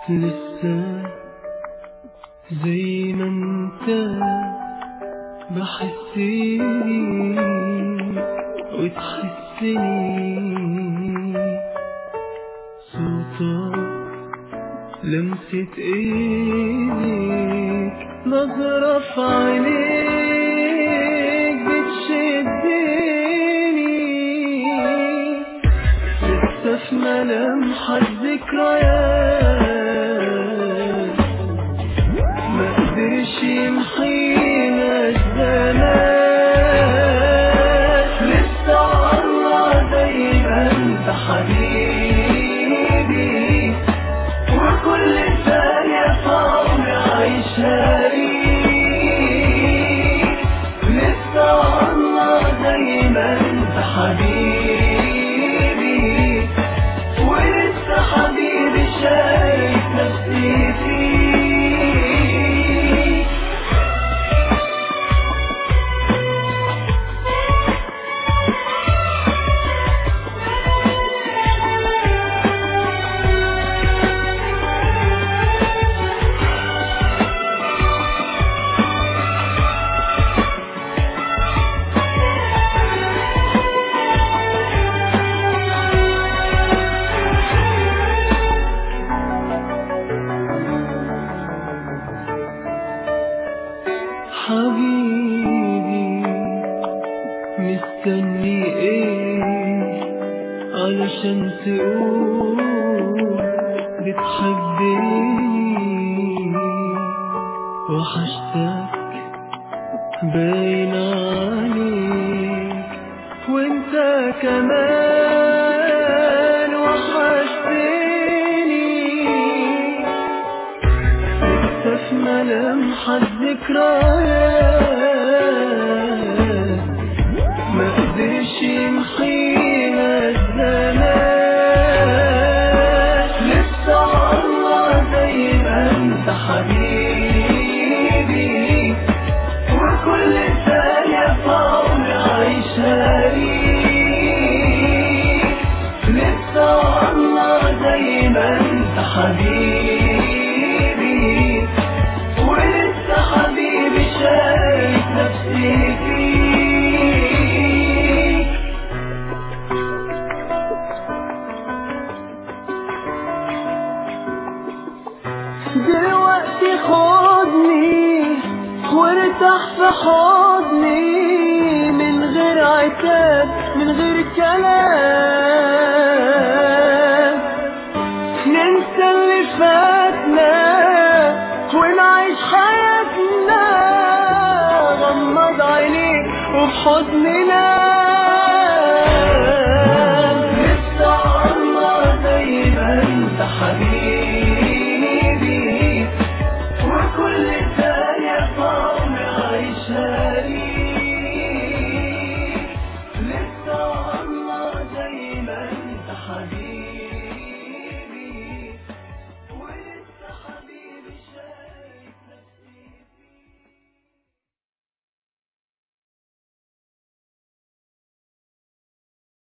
لسه زي ما انت بحسني وتحسني صوتك لمسة ايديك نظرة في عينيك بتشدني لسه في ملامحك ذكريات ما قدرش يمحينا الزمان لسه الله دايما انت حبيبي وكل ثانية في عمري عايشها ليك لسه الله دايما انت حبيبي ولسه حبيبي شايف نفسي فيك حبيبي مستني ايه علشان تقول بتحبني وحشتك باين عليك وانت كمان وحشتني لسه في ملامحك ذكريات ما قدرش يمحينا الزمان لسه الله دايما انت حبيبي وكل ثانية في عمري عايشها ليك لسه الله دايما انت حبيبي ولسه حبيبي شايف نفسي فيك دلوقتي خدني وارتاح في حضني من غير عتاب من غير كلام ننسى اللي فاتنا ونعيش حياتنا غمض عينيك وفي حضننا لسه الله دايما انت حبيبي وكل ثانية في عمري عايشها ليك لسه الله دايما انت حبيبي